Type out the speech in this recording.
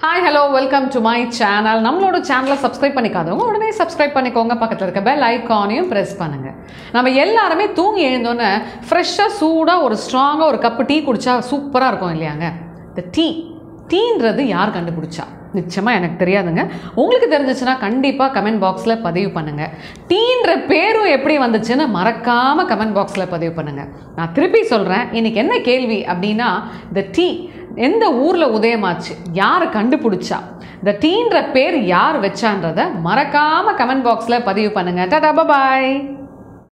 hi hello welcome to my channel நம்மளோட சேனலை subscribe பண்ணிக்காதவங்க உடனே சப்ஸ்கிரைப் பண்ணிக்கோங்க பக்கத்தில் இருக்க பெல் ஐக்கானையும் ப்ரெஸ் பண்ணுங்கள் நம்ம எல்லாருமே தூங்கி எழுந்தோன்னே ஃப்ரெஷ்ஷாக சூடாக ஒரு ஸ்ட்ராங்காக ஒரு கப்பு டீ குடிச்சா சூப்பராக இருக்கும் இல்லையாங்க இந்த டீ டீன்றது யார் கண்டுபிடிச்சா நிச்சயமாக எனக்கு தெரியாதுங்க உங்களுக்கு தெரிஞ்சிச்சுன்னா கண்டிப்பாக கமெண்ட் பாக்ஸில் பதிவு பண்ணுங்கள் டீன்ற பேரும் எப்படி வந்துச்சுன்னு மறக்காமல் கமெண்ட் பாக்ஸில் பதிவு பண்ணுங்கள் நான் திருப்பி சொல்கிறேன் இன்றைக்கி என்ன கேள்வி அப்படின்னா இந்த டீ எந்த ஊரில் உதயமாச்சு யார் கண்டுபிடிச்சா இந்த டீன்ற பேர் யார் வச்சான்றதை மறக்காமல் கமெண்ட் பாக்ஸில் பதிவு பண்ணுங்கள் டாடா பாய்